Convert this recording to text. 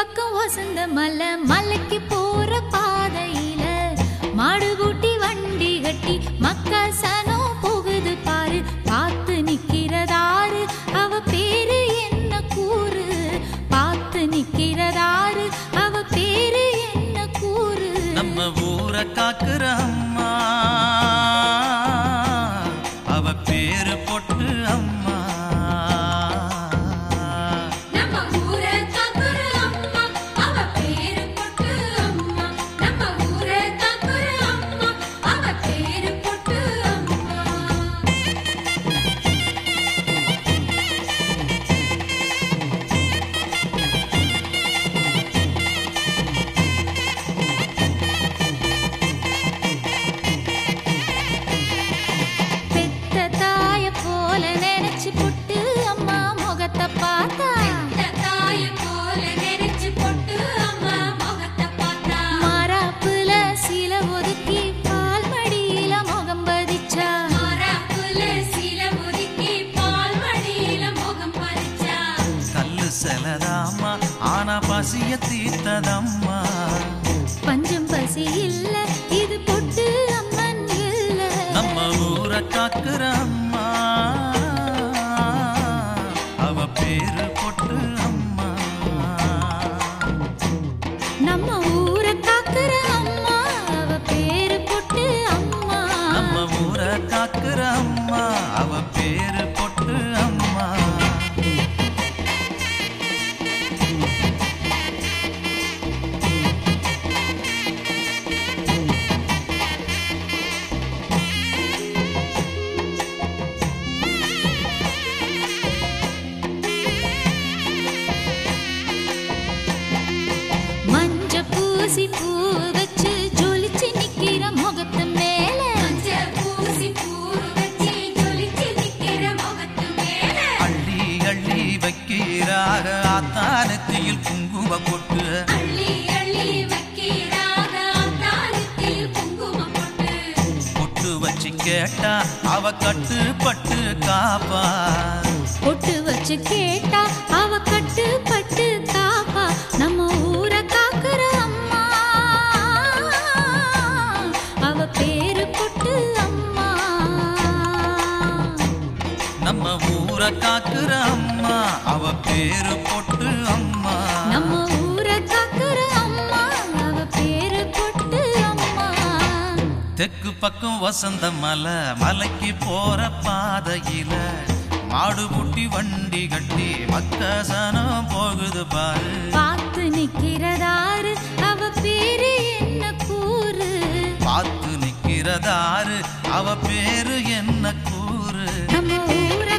பக்கம் வசந்த மலை மலைக்கு போற பாதையில மாடு பூட்டி வண்டி கட்டி மக்க சனம் போகுது பாரு பார்த்து நிக்கிறதாரு அவ பேரு என்ன கூறு பார்த்து நிக்கிறதாரு அவ பேரு என்ன கூறு நம்ம ஊரை காக்குற அம்மா அவ பேரு பொட்டு அம்மா நம்ம ஊரை காக்குற அம்மா அவ பேரு பொட்டு அம்மா நம்ம ஊரை காக்குற அம்மா அவ பேரு பொட்டு அம்மா பெத்த தாய போல நினைச்சு புட்டு அம்மா முகத்தை பார்த்தா தாய போல நினைச்சு பொட்டு அம்மா முகத்தை பார்த்தா மராப்புல சில ஒதுக்கி பால் மடியில முகம் பதிச்சா மராப்புல சில ஒதுக்கி பால் மடியில முகம் பதிச்சா கல்லு செலதாம்மா ஆனா பசிய தீர்த்ததம்மா பஞ்சம் பசி இல்ல இது பொட்டு அம்மன் இல்ல நம்ம ஊரை காக்குற அம்மா அவ பேரு பொட்டு அம்மா நம்ம ஊரை காக்குற அம்மா அவ பேரு பொட்டு அம்மா நம்ம ஊரை காக்குற அம்மா அவ பேரு பொட்டு அம்மா மஞ்ச பூசி பூ வச்சு ஜொலிச்சு நிக்கிற முகத்து மேல மஞ்ச பூசி பூ வச்சு ஜொலிச்சு நிக்கிற முகத்து மேல அள்ளி அள்ளி வைக்கிறாக ஆத்தானத்தியில் குங்கும கொட்டு அள்ளி அள்ளி வைக்கிறாக அத்தாரத்தில் குங்குமம் போட்டு பொட்டு வச்சு கேட்டா அவ கட்டுப்பட்டு காப்பா பொட்டு வச்சு கேட்டா அவ கட்டு பட்டு காப்பா நம்ம ஊரை காக்குற அம்மா அவ பேரு பொட்டு அம்மா நம்ம ஊரை காக்குற அம்மா அவ பேரு பொட்டு அம்மா நம்ம ஊரை காக்குற அம்மா அவ பேரு பொட்டு அம்மா தெற்கு பக்கம் வசந்த மலை மலைக்கு போற பாதையில மாடு பூட்டி வண்டி கட்டி மக்கசனம் போகுது பாரு பார்த்து நிக்கிறதாரு அவ பேரு என்ன கூறு பார்த்து நிக்கிறதாரு அவ பேரு என்ன கூறு நம்ம ஊரை